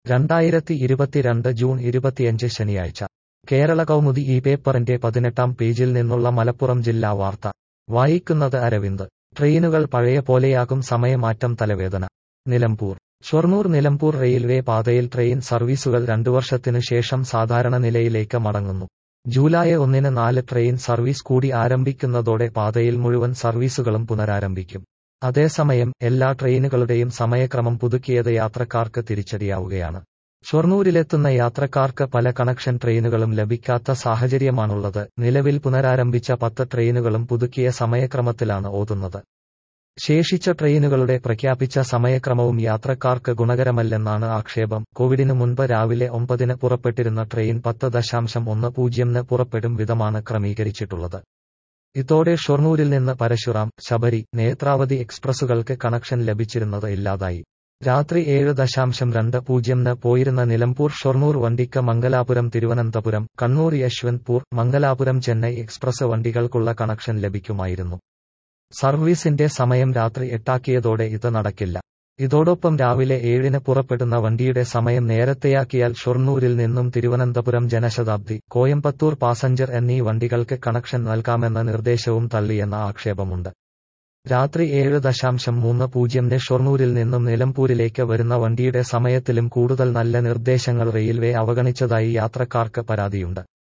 രണ്ടായിരത്തി ഇരുപത്തിരണ്ട് ജൂൺ ഇരുപത്തിയഞ്ച് ശനിയാഴ്ച കേരള കൗമുദി ഈ പേപ്പറിന്റെ പതിനെട്ടാം പേജിൽ നിന്നുള്ള മലപ്പുറം ജില്ലാ വാർത്ത വായിക്കുന്നത് അരവിന്ദ് ട്രെയിനുകൾ പഴയ പോലെയാകും സമയമാറ്റം തലവേദന നിലമ്പൂർ ഷൊർണൂർ നിലമ്പൂർ റെയിൽവേ പാതയിൽ ട്രെയിൻ സർവീസുകൾ രണ്ടു വർഷത്തിനു ശേഷം സാധാരണ നിലയിലേക്ക് മടങ്ങുന്നു ജൂലൈ ഒന്നിന് നാല് ട്രെയിൻ സർവീസ് കൂടി ആരംഭിക്കുന്നതോടെ പാതയിൽ മുഴുവൻ സർവീസുകളും പുനരാരംഭിക്കും അതേസമയം എല്ലാ ട്രെയിനുകളുടെയും സമയക്രമം പുതുക്കിയത് യാത്രക്കാർക്ക് തിരിച്ചടിയാവുകയാണ് ഷൊർണൂരിലെത്തുന്ന യാത്രക്കാർക്ക് പല കണക്ഷൻ ട്രെയിനുകളും ലഭിക്കാത്ത സാഹചര്യമാണുള്ളത് നിലവിൽ പുനരാരംഭിച്ച പത്ത് ട്രെയിനുകളും പുതുക്കിയ സമയക്രമത്തിലാണ് ഓതുന്നത് ശേഷിച്ച ട്രെയിനുകളുടെ പ്രഖ്യാപിച്ച സമയക്രമവും യാത്രക്കാർക്ക് ഗുണകരമല്ലെന്നാണ് ആക്ഷേപം കോവിഡിനു മുൻപ് രാവിലെ ഒമ്പതിന് പുറപ്പെട്ടിരുന്ന ട്രെയിൻ പത്ത് ദശാംശം ഒന്ന് പൂജ്യംന് പുറപ്പെടും വിധമാണ് ക്രമീകരിച്ചിട്ടുള്ളത് ഇതോടെ ഷൊർണൂരിൽ നിന്ന് പരശുറാം ശബരി നേത്രാവതി എക്സ്പ്രസുകൾക്ക് കണക്ഷൻ ലഭിച്ചിരുന്നത് ഇല്ലാതായി രാത്രി ഏഴ് ദശാംശം രണ്ട് പൂജ്യംന് പോയിരുന്ന നിലമ്പൂർ ഷൊർണൂർ വണ്ടിക്ക് മംഗലാപുരം തിരുവനന്തപുരം കണ്ണൂർ യശ്വന്ത്പൂർ മംഗലാപുരം ചെന്നൈ എക്സ്പ്രസ് വണ്ടികൾക്കുള്ള കണക്ഷൻ ലഭിക്കുമായിരുന്നു സർവീസിന്റെ സമയം രാത്രി എട്ടാക്കിയതോടെ ഇത് നടക്കില്ല ഇതോടൊപ്പം രാവിലെ ഏഴിന് പുറപ്പെടുന്ന വണ്ടിയുടെ സമയം നേരത്തെയാക്കിയാൽ ഷൊർണൂരിൽ നിന്നും തിരുവനന്തപുരം ജനശതാബ്ദി കോയമ്പത്തൂർ പാസഞ്ചർ എന്നീ വണ്ടികൾക്ക് കണക്ഷൻ നൽകാമെന്ന നിർദ്ദേശവും തള്ളിയെന്ന ആക്ഷേപമുണ്ട് രാത്രി ഏഴ് ദശാംശം മൂന്ന് പൂജ്യംന് ഷൊർണൂരിൽ നിന്നും നിലമ്പൂരിലേക്ക് വരുന്ന വണ്ടിയുടെ സമയത്തിലും കൂടുതൽ നല്ല നിർദ്ദേശങ്ങൾ റെയിൽവേ അവഗണിച്ചതായി യാത്രക്കാർക്ക് പരാതിയുണ്ട്